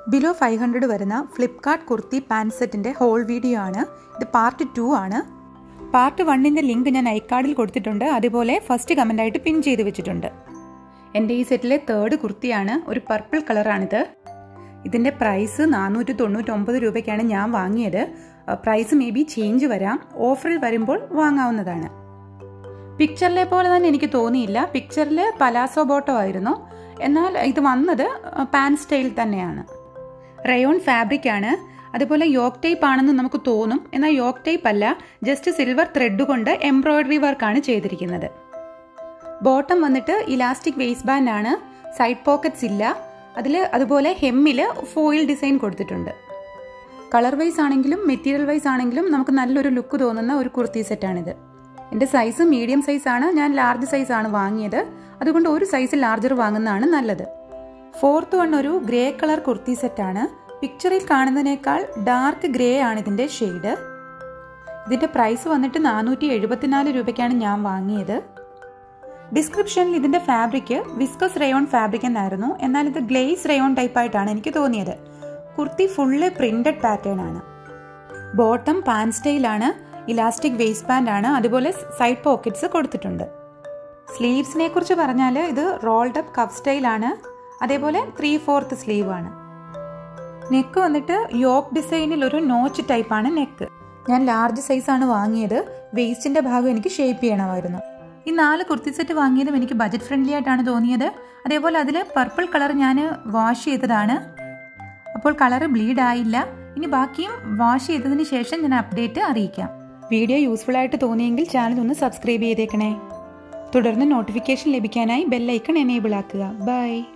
below five hundred വരുന്ന Flipkart kurti pant സെറ്റിൻ്റെ whole video ആണ് ഇത് പാർട്ട് ടു ആണ് പാർട്ട് വണ്ണിൻ്റെ ലിങ്ക് ഞാൻ ഐക്കാർഡിൽ കൊടുത്തിട്ടുണ്ട് അതുപോലെ ഫസ്റ്റ് കമൻ്റായിട്ട് പിൻ ചെയ്ത് വെച്ചിട്ടുണ്ട് എൻ്റെ ഈ സെറ്റിലെ തേർഡ് കുർത്തിയാണ് ഒരു പർപ്പിൾ കളറാണിത് ഇതിൻ്റെ പ്രൈസ് നാനൂറ്റി തൊണ്ണൂറ്റൊമ്പത് രൂപയ്ക്കാണ് ഞാൻ വാങ്ങിയത് പ്രൈസ് മേ ബി ചേഞ്ച് വരാം ഓഫറിൽ വരുമ്പോൾ വാങ്ങാവുന്നതാണ് പിക്ചറിലെ പോലെ തന്നെ എനിക്ക് തോന്നിയില്ല പിക്ചറിൽ പലാസോ ബോട്ടോ ആയിരുന്നു എന്നാൽ ഇത് വന്നത് പാൻ സ്റ്റൈൽ തന്നെയാണ് റയോൺ ഫാബ്രിക് ആണ് അതുപോലെ യോക്ക് ടൈപ്പ് ആണെന്ന് നമുക്ക് തോന്നും എന്നാൽ യോക്ക് ടൈപ്പ് അല്ല ജസ്റ്റ് സിൽവർ ത്രെഡ് കൊണ്ട് എംബ്രോയിഡറി വർക്കാണ് ചെയ്തിരിക്കുന്നത് ബോട്ടം വന്നിട്ട് ഇലാസ്റ്റിക് വേസ്റ്റ് ബാൻഡ് ആണ് സൈഡ് പോക്കറ്റ്സ് ഇല്ല അതിൽ അതുപോലെ ഹെമ്മിൽ ഫോയിൽ ഡിസൈൻ കൊടുത്തിട്ടുണ്ട് കളർ വൈസ് ആണെങ്കിലും മെറ്റീരിയൽ വൈസ് ആണെങ്കിലും നമുക്ക് നല്ലൊരു ലുക്ക് തോന്നുന്ന ഒരു കുർത്തി സെറ്റാണിത് എൻ്റെ സൈസ് മീഡിയം സൈസ് ആണ് ഞാൻ ലാർജ് സൈസ് ആണ് വാങ്ങിയത് അതുകൊണ്ട് ഒരു സൈസ് ലാർജർ വാങ്ങുന്നതാണ് നല്ലത് ഫോർത്ത് വൺ ഒരു ഗ്രേ കളർ കുർത്തി സെറ്റാണ് പിക്ചറിൽ കാണുന്നതിനേക്കാൾ ഡാർക്ക് ഗ്രേ ആണ് ഇതിൻ്റെ ഷെയ്ഡ് ഇതിൻ്റെ പ്രൈസ് വന്നിട്ട് നാനൂറ്റി എഴുപത്തിനാല് രൂപയ്ക്കാണ് ഞാൻ വാങ്ങിയത് ഡിസ്ക്രിപ്ഷനിൽ ഇതിൻ്റെ ഫാബ്രിക് വിസ്കസ് റയോൺ ഫാബ്രിക് എന്നായിരുന്നു എന്നാൽ ഇത് ഗ്ലേസ് റയോൺ ടൈപ്പ് ആയിട്ടാണ് എനിക്ക് തോന്നിയത് കുർത്തി ഫുള്ള് പ്രിന്റഡ് പാറ്റേൺ ആണ് ബോട്ടം പാൻ സ്റ്റൈലാണ് ഇലാസ്റ്റിക് വേസ്റ്റ് ബാൻഡ് ആണ് അതുപോലെ സൈഡ് പോക്കറ്റ്സ് കൊടുത്തിട്ടുണ്ട് സ്ലീവ്സിനെ കുറിച്ച് പറഞ്ഞാൽ ഇത് റോൾഡ് അപ്പ് കഫ് സ്റ്റൈലാണ് അതേപോലെ ത്രീ ഫോർത്ത് സ്ലീവ് ആണ് നെക്ക് വന്നിട്ട് യോക്ക് ഡിസൈനിൽ ഒരു നോച്ച് ടൈപ്പാണ് നെക്ക് ഞാൻ ലാർജ് സൈസാണ് വാങ്ങിയത് വേസ്റ്റിന്റെ ഭാഗം എനിക്ക് ഷേപ്പ് ചെയ്യണമായിരുന്നു ഈ നാല് കുർത്തി സെറ്റ് വാങ്ങിയതും എനിക്ക് ബജറ്റ് ഫ്രണ്ട്ലി ആയിട്ടാണ് തോന്നിയത് അതേപോലെ അതിൽ പർപ്പിൾ കളർ ഞാൻ വാഷ് ചെയ്തതാണ് അപ്പോൾ കളർ ബ്ലീഡ് ആയില്ല ഇനി ബാക്കിയും വാഷ് ചെയ്തതിന് ശേഷം ഞാൻ അപ്ഡേറ്റ് അറിയിക്കാം വീഡിയോ യൂസ്ഫുൾ ആയിട്ട് തോന്നിയെങ്കിൽ ചാനൽ ഒന്ന് സബ്സ്ക്രൈബ് ചെയ്തേക്കണേ തുടർന്ന് നോട്ടിഫിക്കേഷൻ ലഭിക്കാനായി ബെല്ലൈക്കൺ എനേബിൾ ആക്കുക ബൈ